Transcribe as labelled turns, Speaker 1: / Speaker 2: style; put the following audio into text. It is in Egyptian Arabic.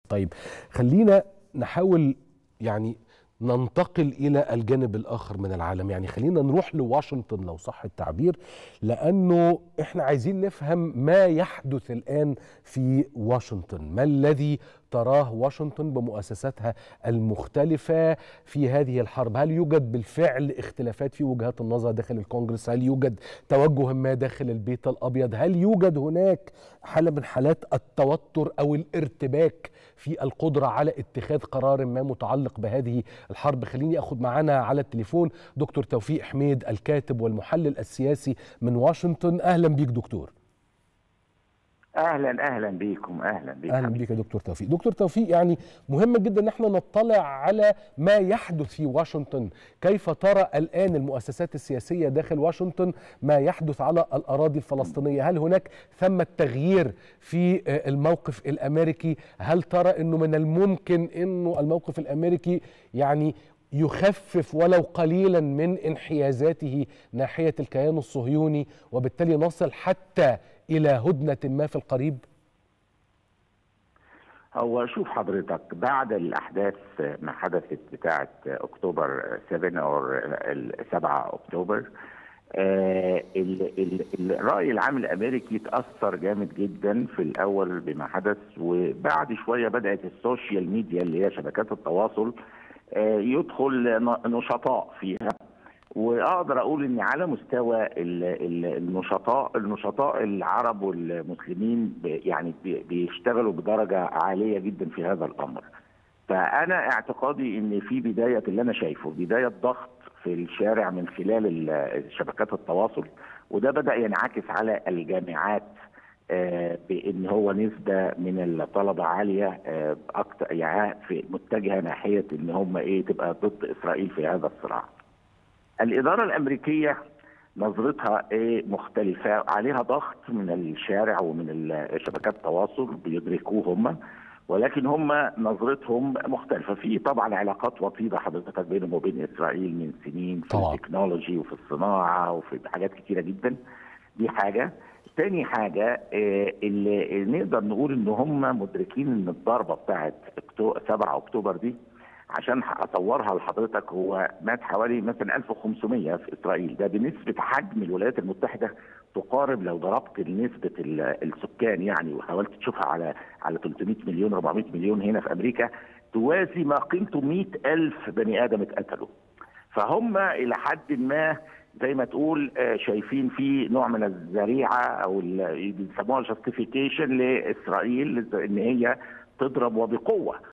Speaker 1: طيب خلينا نحاول يعني ننتقل الى الجانب الاخر من العالم يعني خلينا نروح لواشنطن لو صح التعبير لانه احنا عايزين نفهم ما يحدث الان في واشنطن ما الذي تراه واشنطن بمؤسساتها المختلفة في هذه الحرب هل يوجد بالفعل اختلافات في وجهات النظر داخل الكونغرس هل يوجد توجه ما داخل البيت الأبيض هل يوجد هناك حالة من حالات التوتر أو الارتباك في القدرة على اتخاذ قرار ما متعلق بهذه الحرب خليني أخذ معنا على التليفون دكتور توفيق حميد الكاتب والمحلل السياسي من واشنطن أهلا بيك دكتور
Speaker 2: اهلا اهلا بيكم اهلا بيك
Speaker 1: اهلا بيك يا دكتور توفيق دكتور توفيق يعني مهم جدا ان احنا نطلع على ما يحدث في واشنطن كيف ترى الان المؤسسات السياسيه داخل واشنطن ما يحدث على الاراضي الفلسطينيه هل هناك ثمه تغيير في الموقف الامريكي هل ترى انه من الممكن انه الموقف الامريكي يعني يخفف ولو قليلا من انحيازاته ناحيه الكيان الصهيوني وبالتالي نصل حتى الى هدنه ما في القريب؟
Speaker 2: هو شوف حضرتك بعد الاحداث ما حدثت بتاعه اكتوبر 7 او 7 اكتوبر آه ال ال الراي العام الامريكي تاثر جامد جدا في الاول بما حدث وبعد شويه بدات السوشيال ميديا اللي هي شبكات التواصل آه يدخل نشطاء فيها واقدر اقول ان على مستوى النشطاء النشطاء العرب والمسلمين يعني بيشتغلوا بدرجه عاليه جدا في هذا الامر. فانا اعتقادي ان في بدايه اللي انا شايفه بدايه ضغط في الشارع من خلال شبكات التواصل وده بدا ينعكس على الجامعات بان هو نسبه من الطلبه عاليه اكتر يعني متجهه ناحيه ان هم ايه تبقى ضد اسرائيل في هذا الصراع. الإدارة الأمريكية نظرتها ايه مختلفة عليها ضغط من الشارع ومن شبكات التواصل بيدركوه هم ولكن هم نظرتهم مختلفة في طبعا علاقات وطيدة حضرتك بينهم وبين إسرائيل من سنين في طبعا. التكنولوجي وفي الصناعة وفي حاجات كتيرة جدا دي حاجة تاني حاجة اللي نقدر نقول ان هم مدركين ان الضربة بتاعت 7 اكتوبر دي عشان اصورها لحضرتك هو مات حوالي مثلا 1500 في اسرائيل ده بنسبه حجم الولايات المتحده تقارب لو ضربت نسبه السكان يعني وحاولت تشوفها على على 300 مليون 400 مليون هنا في امريكا توازي ما قيمته 100 ألف بني ادم اتقتلوا فهم الى حد ما زي ما تقول شايفين في نوع من الذريعه او بيسموها جاستيفيكيشن لاسرائيل ان هي تضرب وبقوه